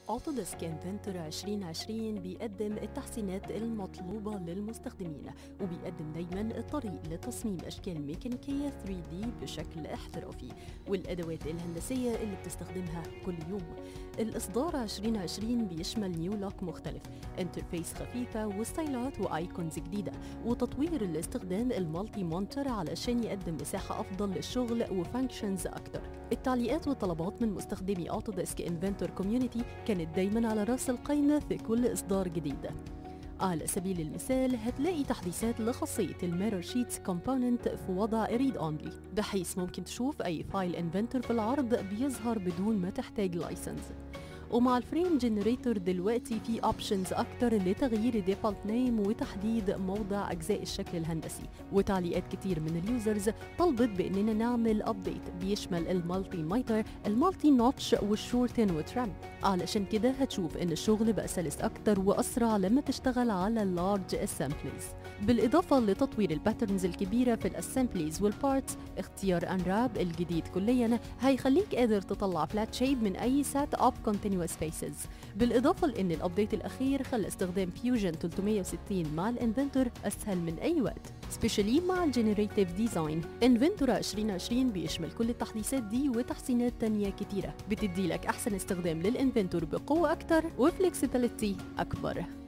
اوتوديسك انفنتور 2020 بيقدم التحسينات المطلوبة للمستخدمين وبيقدم دايما الطريق لتصميم أشكال ميكانيكية 3D بشكل احترافي والأدوات الهندسية اللي بتستخدمها كل يوم الإصدار 2020 بيشمل نيو لوك مختلف انترفيس خفيفة وستايلات وآيكونز جديدة وتطوير الاستخدام المالتي مونتر علشان يقدم مساحة أفضل للشغل وفانكشنز أكتر التعليقات والطلبات من مستخدمي اوتوديسك انفنتور كوميونيتي كانت دايما على راس القايمة في كل إصدار جديد على سبيل المثال هتلاقي تحديثات لخاصية الميرور شيتس كومبوننت في وضع ريد اونلي بحيث ممكن تشوف أي فايل انفنتور في العرض بيظهر بدون ما تحتاج لايسنس ومع الفريم جنريتور دلوقتي في اوبشنز اكتر لتغيير ديفولت نيم وتحديد موضع اجزاء الشكل الهندسي وتعليقات كتير من اليوزرز طلبت باننا نعمل ابديت بيشمل المالتي مايتر المالتي نوتش والشورتن وترام علشان كده هتشوف ان الشغل بقى سلس اكتر واسرع لما تشتغل على اللارج اسامبليز بالاضافه لتطوير الباترنز الكبيره في الاسامبليز والبارتس اختيار انراب الجديد كليا هيخليك قادر تطلع فلات شيب من اي سات اب كونتينوس سبيسز بالاضافه لان الابديت الاخير خلى استخدام فيوجن 360 مع الانفنتور اسهل من اي وقت سبيشالي مع الجنريتيف ديزاين انفنتور 2020 بيشمل كل التحديثات دي وتحسينات تانية كتيرة بتدي لك احسن استخدام للانفنتور بقوة اكتر وفلكسبيليتي اكبر